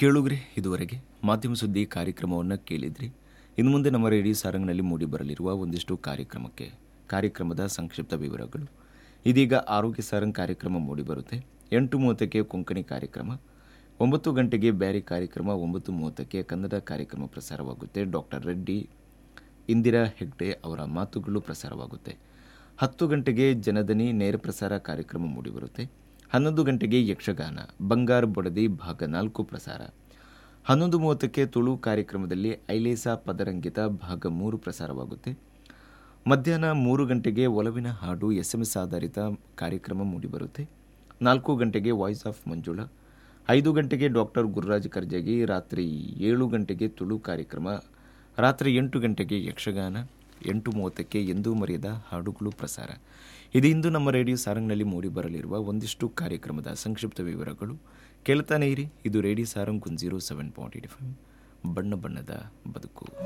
ಕೇಳುಗ್ರಿ ಇದುವರೆಗೆ ಮಾಧ್ಯಮ ಸುದ್ದಿ ಕಾರ್ಯಕ್ರಮವನ್ನು ಕೇಳಿದ್ರಿ ಇನ್ನು ಮುಂದೆ ನಮ್ಮ ರೇಡಿಯೋ ಸಾರಂಗ್ನಲ್ಲಿ ಮೂಡಿಬರಲಿರುವ ಒಂದಿಷ್ಟು ಕಾರ್ಯಕ್ರಮಕ್ಕೆ ಕಾರ್ಯಕ್ರಮದ ಸಂಕ್ಷಿಪ್ತ ವಿವರಗಳು ಇದೀಗ ಆರೋಗ್ಯ ಸಾರಂಗ್ ಕಾರ್ಯಕ್ರಮ ಮೂಡಿಬರುತ್ತೆ ಎಂಟು ಮೂವತ್ತಕ್ಕೆ ಕೊಂಕಣಿ ಕಾರ್ಯಕ್ರಮ ಒಂಬತ್ತು ಗಂಟೆಗೆ ಬ್ಯಾರಿ ಕಾರ್ಯಕ್ರಮ ಒಂಬತ್ತು ಮೂವತ್ತಕ್ಕೆ ಕನ್ನಡ ಕಾರ್ಯಕ್ರಮ ಪ್ರಸಾರವಾಗುತ್ತೆ ಡಾಕ್ಟರ್ ರೆಡ್ಡಿ ಇಂದಿರಾ ಹೆಗ್ಡೆ ಅವರ ಮಾತುಗಳು ಪ್ರಸಾರವಾಗುತ್ತೆ ಹತ್ತು ಗಂಟೆಗೆ ಜನದನಿ ನೇರ ಪ್ರಸಾರ ಕಾರ್ಯಕ್ರಮ ಮೂಡಿಬರುತ್ತೆ ಹನ್ನೊಂದು ಗಂಟೆಗೆ ಯಕ್ಷಗಾನ ಬಂಗಾರ ಬೊಡದಿ ಭಾಗ ನಾಲ್ಕು ಪ್ರಸಾರ ಹನ್ನೊಂದು ಮೂವತ್ತಕ್ಕೆ ತುಳು ಕಾರ್ಯಕ್ರಮದಲ್ಲಿ ಐಲೇಸ ಪದರಂಗಿತ ಭಾಗ ಮೂರು ಪ್ರಸಾರವಾಗುತ್ತೆ ಮಧ್ಯಾಹ್ನ ಮೂರು ಗಂಟೆಗೆ ಒಲವಿನ ಹಾಡು ಎಸ್ ಎಂ ಎಸ್ ಆಧಾರಿತ ಕಾರ್ಯಕ್ರಮ ಮೂಡಿಬರುತ್ತೆ ನಾಲ್ಕು ಗಂಟೆಗೆ ವಾಯ್ಸ್ ಆಫ್ ಮಂಜುಳಾ ಐದು ಗಂಟೆಗೆ ಡಾಕ್ಟರ್ ಗುರುರಾಜ್ ಕರ್ಜಗಿ ರಾತ್ರಿ ಏಳು ಗಂಟೆಗೆ ತುಳು ಕಾರ್ಯಕ್ರಮ ರಾತ್ರಿ ಎಂಟು ಗಂಟೆಗೆ ಯಕ್ಷಗಾನ ಎಂಟು ಮೂವತ್ತಕ್ಕೆ ಎಂದೂ ಮರೆಯದ ಹಾಡುಗಳು ಪ್ರಸಾರ ಇದು ಇಂದು ನಮ್ಮ ರೇಡಿಯೋ ಸಾರಂಗ್ನಲ್ಲಿ ಮೂಡಿಬರಲಿರುವ ಒಂದಿಷ್ಟು ಕಾರ್ಯಕ್ರಮದ ಸಂಕ್ಷಿಪ್ತ ವಿವರಗಳು ಕೇಳ್ತಾನೆ ಇರಿ ಇದು radio Sarang one zero seven point eight F ಬಣ್ಣ ಬಣ್ಣದ ಬದುಕು